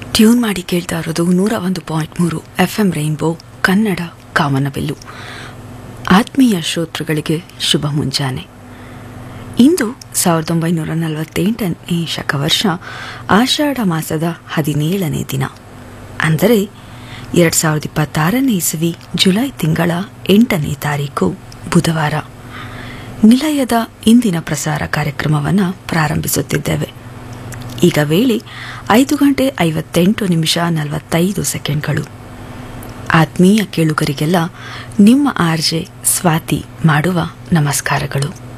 tune ಮಾಡಿ ಕೇಳ್ತಾ ಇರೋದು ನೂರ ಒಂದು ಪಾಯಿಂಟ್ ಮೂರು ಎಫ್ ಎಂ ರೈನ್ಬೋ ಕನ್ನಡ ಕಾಮನಬಿಲ್ಲು ಆತ್ಮೀಯ ಶ್ರೋತೃಗಳಿಗೆ ಶುಭ ಮುಂಜಾನೆ ಇಂದು ಸಾವಿರದ ಒಂಬೈನೂರ ನಲವತ್ತೆಂಟನೇ ಶಕವರ್ಷ ಆಷಾಢ ಮಾಸದ ಹದಿನೇಳನೇ ದಿನ ಅಂದರೆ ಎರಡು ಸಾವಿರದ ಇಪ್ಪತ್ತಾರನೇ ಇಸವಿ ಜುಲೈ ತಿಂಗಳ ಎಂಟನೇ ತಾರೀಕು ಬುಧವಾರ ನಿಲಯದ ಇಂದಿನ ಪ್ರಸಾರ ಕಾರ್ಯಕ್ರಮವನ್ನು ಪ್ರಾರಂಭಿಸುತ್ತಿದ್ದೇವೆ ಈಗ ವೇಳೆ ಐದು ಗಂಟೆ ಐವತ್ತೆಂಟು ನಿಮಿಷ ನಲವತ್ತೈದು ಸೆಕೆಂಡ್ಗಳು ಆತ್ಮೀಯ ಕೇಳುಗರಿಗೆಲ್ಲ ನಿಮ್ಮ ಆರ್ಜೆ ಸ್ವಾತಿ ಮಾಡುವ ನಮಸ್ಕಾರಗಳು